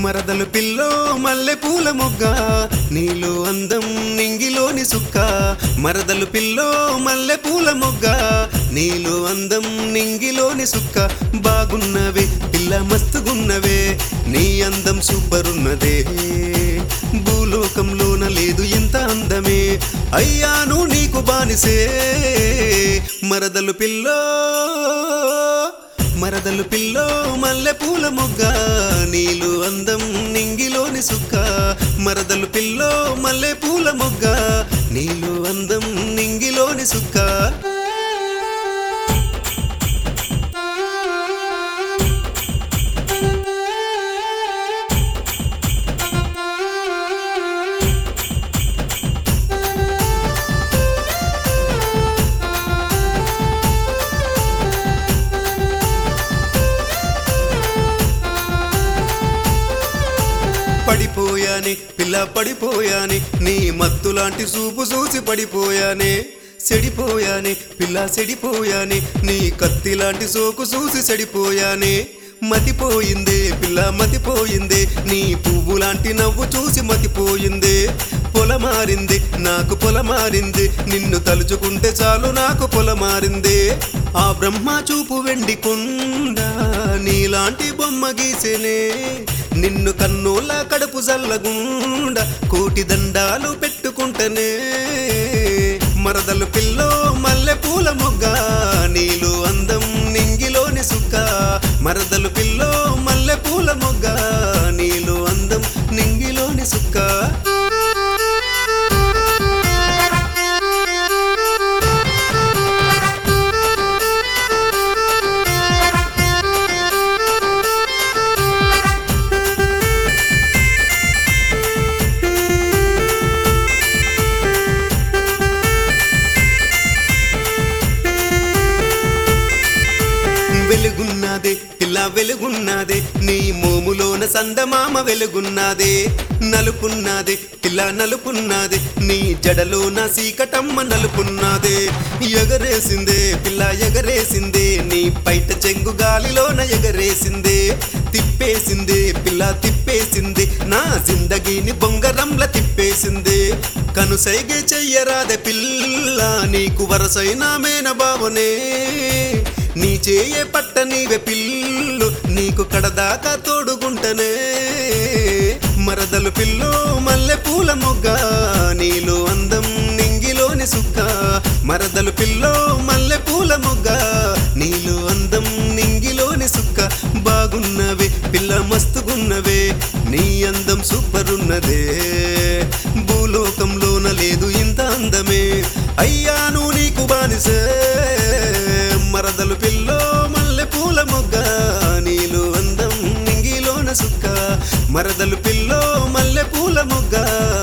మరదలు పిల్లో మల్లె పూల మొగ్గ నీలో అందం నింగిలోని సుక్క మరదలు పిల్లో మల్లె పూల మొగ్గ నీలో అందం నింగిలోని సుక్క బాగున్నవే పిల్ల మస్తుగున్నవే నీ అందం సూపరున్నదే భూలోకంలోన లేదు ఇంత అందమే అయ్యాను నీకు బానిసే మరదలు పిల్లో మరదలు పిల్లో మల్లె పూల మొగ్గ నీలు అందం నింగిలోని సుక్క మరదలు పిల్లో మల్లె పూల మొగ్గ నీలు అందం నింగిలోని సుక్క పడిపోయానే పిల్ల పడిపోయానే నీ మత్తు లాంటి సూపు చూసి పడిపోయానే సెడిపోయానే పిల్ల సెడిపోయానే నీ కత్తి లాంటి సోకు చూసి సెడిపోయానే మతిపోయిందే పిల్ల మతిపోయిందే నీ పువ్వు లాంటి నవ్వు చూసి మతిపోయిందే పొలమారింది నాకు పొలమారింది నిన్ను తలుచుకుంటే చాలు నాకు పొలమారిందే ఆ బ్రహ్మ చూపు వెండి కొండ నీలాంటి బొమ్మ గీసెనే నిన్ను కన్నుల కడుపు జల్లగుండ కోటి దండాలు పెట్టుకుంటనే మరదలు పిల్లో మల్లె పూల మొగ్గ నీలు అందం నింగిలోని సుక్క మరదలు పిల్లో మల్లె పూల మొగ్గ నీలు అందం నింగిలోని సుక్క వెలుగున్నదే పిల్ల వెలుగున్నదే నీ మోములోన సందమామ వెలుగున్నదే నలుపున్నదే పిల్ల నలుపున్నదే నీ జడలోన సీకటమ్మ నలుపున్నదే ఎగరేసిందే పిల్ల ఎగరేసిందే నీ పైట చెంగు గాలిలోన ఎగరేసిందే తిప్పేసిందే పిల్ల తిప్పేసింది నా జిందగీని బొంగరంల తిప్పేసిందే కనుసైగే చెయ్యరాదే పిల్ల నీకు వరసైన మేన బావనే నీ చేయే పట్ట నీవే పిల్లు నీకు కడదాకా తోడుగుంటనే మరదలు పిల్లు మల్లె పూల మొగ్గ నీలో అందం నింగిలోని సుక్క మరదలు పిల్లో మల్లె పూల మొగ్గ నీలో అందం నింగిలోని సుక్క బాగున్నవే పిల్ల మస్తుగున్నవే నీ అందం సూపరున్నదే భూలోకంలోన లేదు ఇంత అందమే అయ్యాను నీకు బానిసే మరదలు పిల్లో మల్లె పూల మొగ్గ నీలు అందం నింగిలోన సుక్క మరదలు పిల్లో మల్లె పూల మొగ్గ